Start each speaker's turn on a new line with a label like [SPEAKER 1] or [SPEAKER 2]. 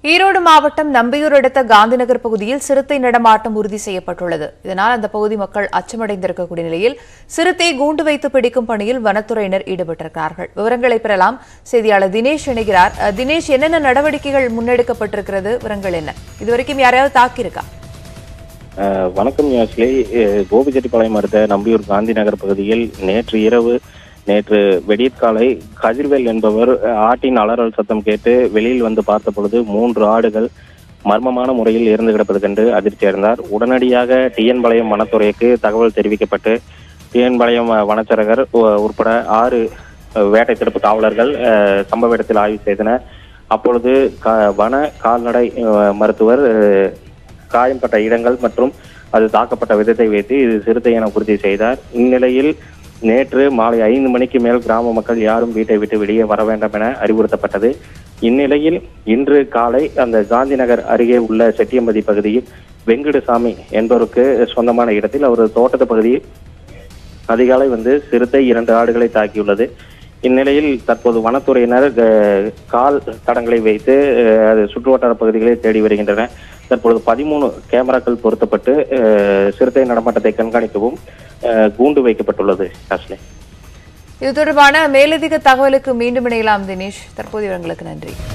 [SPEAKER 1] ஈரோடு மாவட்டம் நம்பியூர் அடுத்த காந்திநகர் பகுதியில் சிறுத்தை நடமாட்டம் உறுதி செய்யப்பட்டுள்ளது இதனால் அந்த பகுதி மக்கள் அச்சமடைந்திருக்கக்கூடிய நிலையில் சிறுத்தையை கூண்டு வைத்து பிடிக்கும் பணியில் வனத்துறையினர் ஈடுபட்டிருக்கிறார்கள் விவரங்களை பெறலாம் செய்தியாளர் தினேஷ் இணைகிறார் அஹ், தினேஷ் என்னென்ன நடவடிக்கைகள் முன்னெடுக்கப்பட்டிருக்கிறது விவரங்கள் என்ன இதுவரைக்கும் யாரையாவது தாக்கியிருக்கா
[SPEAKER 2] அஹ் வணக்கம் யோஸ்லி அஹ் கோபிச்செட்டிப்பாளையம் அடுத்த நம்பியூர் காந்தி நகர் பகுதியில் நேற்று இரவு நேற்று வெடியற்காலை கதிர்வேல் என்பவர் அஹ், ஆட்டின் அலறல் சத்தம் கேட்டு வெளியில் வந்து பார்த்த பொழுது மூன்று ஆடுகள் மர்மமான முறையில் இறந்து கிடப்பது கண்டு அதிர்ச்சி அடைந்தார் உடனடியாக டிஎன் பாளையம் வனத்துறைக்கு தகவல் தெரிவிக்கப்பட்டு டிஎன் பாளையம் அஹ், வனச்சரகர் உ- உட்பட ஆறு அஹ், வேட்டை தடுப்பு காவலர்கள் அஹ், சம்பவ இடத்தில் ஆய்வு செய்தனர் அப்பொழுது க- வன கால்நடை அஹ், மருத்துவர் அஹ், காயம்பட்ட இடங்கள் மற்றும் அது தாக்கப்பட்ட விதத்தை வைத்து இது சிறுத்தை என உறுதி செய்தார் இந்நிலையில் நேற்று மாலை ஐந்து மணிக்கு மேல் கிராம மக்கள் யாரும் வீட்டை விட்டு வெளியே வர வேண்டாம் என அறிவுறுத்தப்பட்டது இந்நிலையில் இன்று காலை அந்த காந்தி நகர் அருகே உள்ள செட்டியம்பதி பகுதியில் வெங்கடசாமி என்பவருக்கு சொந்தமான இடத்தில் அவரது தோட்டத்து பகுதியில் அதிகாலை வந்து சிறுத்தை இரண்டு ஆடுகளை தாக்கியுள்ளது இந்நிலையில் தற்போது வனத்துறையினர் அஹ், கால் தடங்களை வைத்து அஹ், அது சுற்றுவட்டார பகுதிகளை தேடி வருகின்றனர் தற்பொழுது பதிமூணு கேமராக்கள் பொருத்தப்பட்டு அஹ், சிறுத்தை நடமாட்டத்தை கண்காணிக்கவும் அஹ், கூண்டு வைக்கப்பட்டுள்ளது காஸ்லே
[SPEAKER 1] இது தொடர்பான மேலதிக தகவலுக்கு மீண்டும் இணையலாம் தினேஷ் தற்போது விவரங்களுக்கு நன்றி